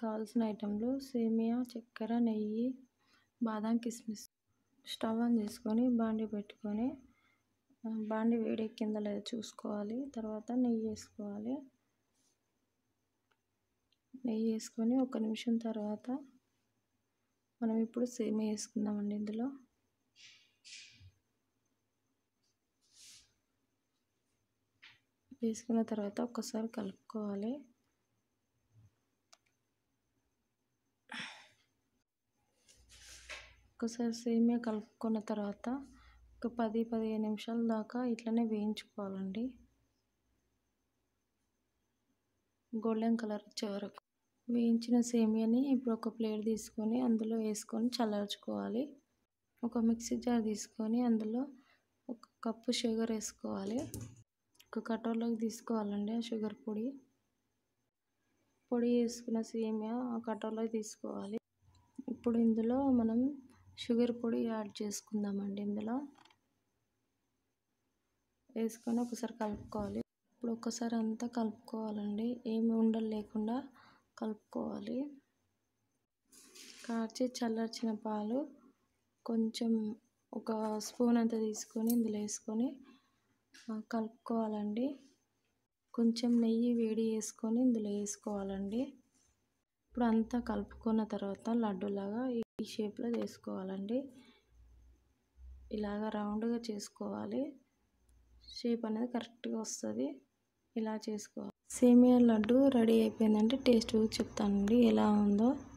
కావాల్సిన ఐటెంలు సేమియా చక్కెర నెయ్యి బాదం కిస్మిస్ స్టవ్ ఆన్ చేసుకొని బాండి పెట్టుకొని బాండి వేడెక్కిందో లేదో చూసుకోవాలి తర్వాత నెయ్యి వేసుకోవాలి నెయ్యి వేసుకొని ఒక నిమిషం తర్వాత మనం ఇప్పుడు సేమియా వేసుకుందామండి ఇందులో వేసుకున్న తర్వాత ఒక్కసారి కలుపుకోవాలి ఒకసారి సేమియా కలుపుకున్న తర్వాత ఒక పది పదిహేను నిమిషాల దాకా ఇట్లనే వేయించుకోవాలండి గోల్డెన్ కలర్ వచ్చే వరకు వేయించిన సేమియాని ఇప్పుడు ఒక ప్లేట్ తీసుకొని అందులో వేసుకొని చల్లార్చుకోవాలి ఒక మిక్సీ జార్ తీసుకొని అందులో ఒక కప్పు షుగర్ వేసుకోవాలి ఒక కటోర్లోకి తీసుకోవాలండి ఆ షుగర్ పొడి పొడి వేసుకున్న సేమియా ఆ కటోర్లోకి తీసుకోవాలి ఇప్పుడు ఇందులో మనం షుగర్ పొడి యాడ్ చేసుకుందామండి ఇందులో వేసుకొని ఒకసారి కలుపుకోవాలి ఇప్పుడు ఒకసారి అంతా కలుపుకోవాలండి ఏమి ఉండలు లేకుండా కలుపుకోవాలి కాచి చల్లార్చిన పాలు కొంచెం ఒక స్పూన్ అంత తీసుకొని ఇందులో వేసుకొని కలుపుకోవాలండి కొంచెం నెయ్యి వేడి చేసుకొని ఇందులో వేసుకోవాలండి ఇప్పుడు అంతా కలుపుకున్న తర్వాత లడ్డూలాగా ఈ షేప్లో చేసుకోవాలండి ఇలాగ రౌండ్గా చేసుకోవాలి షేప్ అనేది కరెక్ట్గా వస్తుంది ఇలా చేసుకోవాలి సేమియా లడ్డు రెడీ అయిపోయిందంటే టేస్ట్ చెప్తానండి ఎలా ఉందో